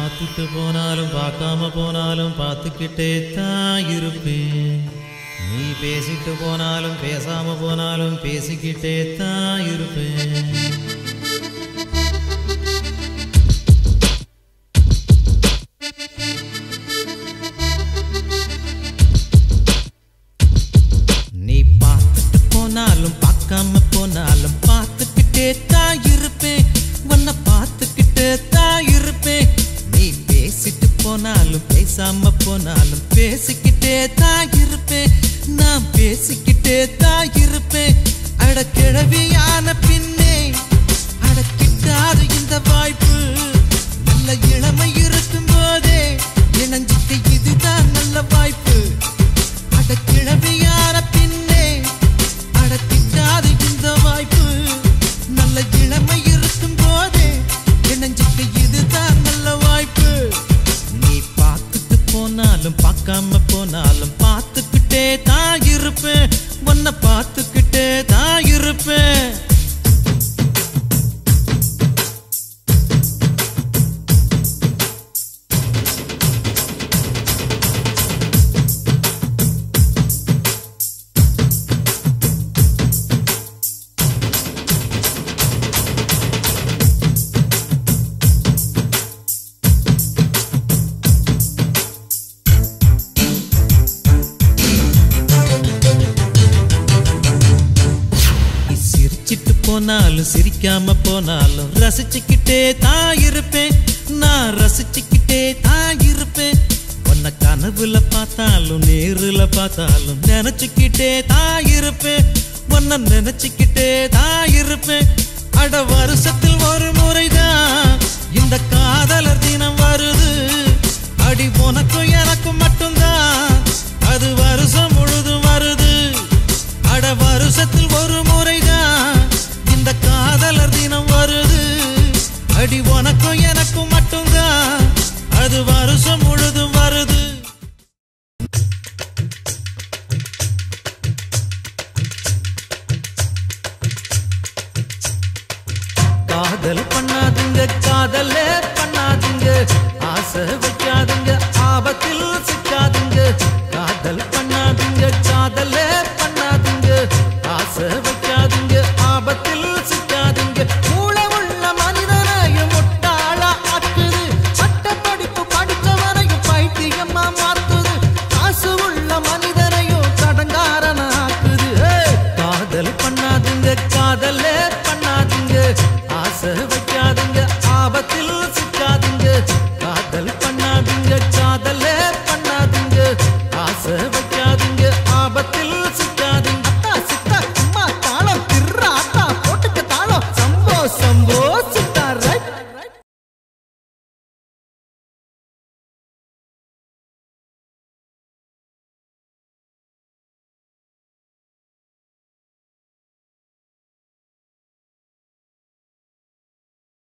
பார்த்துட்டு போனாலும் பார்க்காம போனாலும் பார்த்துக்கிட்டே தான் இருப்பேன் நீ பேசிட்டு போனாலும் பேசாம போனாலும் பேசிக்கிட்டே தான் இருப்பேன் நீ பார்த்துட்டு போனாலும் பார்க்காம போனாலும் பார்த்துக்கிட்டே தான் இருப்பேன் உன்னை பார்த்துக்கிட்டே தான் இருப்பேன் நீ பேசிட்டு போனாலும் பேசாம போனாலும் பேசிக்கிட்டே தான் இருப்பேன் நான் பேசிக்கிட்டே தான் இருப்பேன் அட கிழவியான பின்னே அட கிட்டாது இந்த வாய்ப்பு நல்ல இளமை இருக்கும் போதே இணைஞ்சிட்டு இதுதான் நல்ல வாய்ப்பு அட கிழவியான பின்னே அட திட்டாது இந்த வாய்ப்பு நல்ல இளமை இருக்கும் போதே இணைஞ்சிட்டு இதுதான் நல்ல வாய்ப்பு நீ பார்த்துட்டு போனாலும் பார்க்காம போனாலும் பார்த்துக்கிட்டே தான் இருப்பேன் உன்னை பார்த்துக்கிட்டே தான் இருப்பேன் நீ சிரிச்சிட்டு போனாலும் சிரிக்காம போனாலும் ரசிச்சுக்கிட்டே தான் இருப்பேன் நான் ரசிச்சுக்கிட்டே தான் இருப்பேன் உன்னை கனவுல பார்த்தாலும் நேருல பார்த்தாலும் நினைச்சுக்கிட்டே தான் இருப்பேன் உன்னை நினைச்சுக்கிட்டே தான் இருப்பேன் அட வருஷத்தில் ஒரு முறைதான் இந்த காதலர் தினம் வருது அடி உனக்கும் எனக்கும் மட்டும்தான் அது வருஷம் முழுதும் வருது அட வருஷத்தில் ஒரு முறைதான் இந்த காதலர் தினம் வருது அடி உனக்கும் எனக்கும் மட்டும்தான் அது வருஷம் முழுதும் வருது காதல் பண்ணாதுங்க காதலே பண்ணாதுங்க ஆசை வைக்காதுங்க ஆபத்தில் சிக்காதுங்க காதல் பண்ணாதுங்க காதலே பண்ணாதுங்க ஆசை வைக்காதுங்க ஆபத்தில் சிக்காதுங்க மூளை உள்ள மனிதனையும் முட்டாளா ஆக்குது பட்ட படிப்பு படிச்சவனையும் பைத்தியமா மாத்துது காசு உள்ள மனிதனையும் கடங்காரன ஆக்குது ஏய், காதல் பண்ணாதுங்க காதலே பண்ணாதுங்க ஆசை வைக்காதுங்க ஆபத்தில் சிக்காதுங்க காதல் பண்ணாதுங்க காதலே பண்ணாதுங்க ஆசை வைக்காதுங்க ஆபத்தில் சிக்காதுங்க அத்தா, சித்தா, அம்மா, தாளம், திர்ரா, அத்தா, போட்டுக்க தாளம். சம்போ சம்போ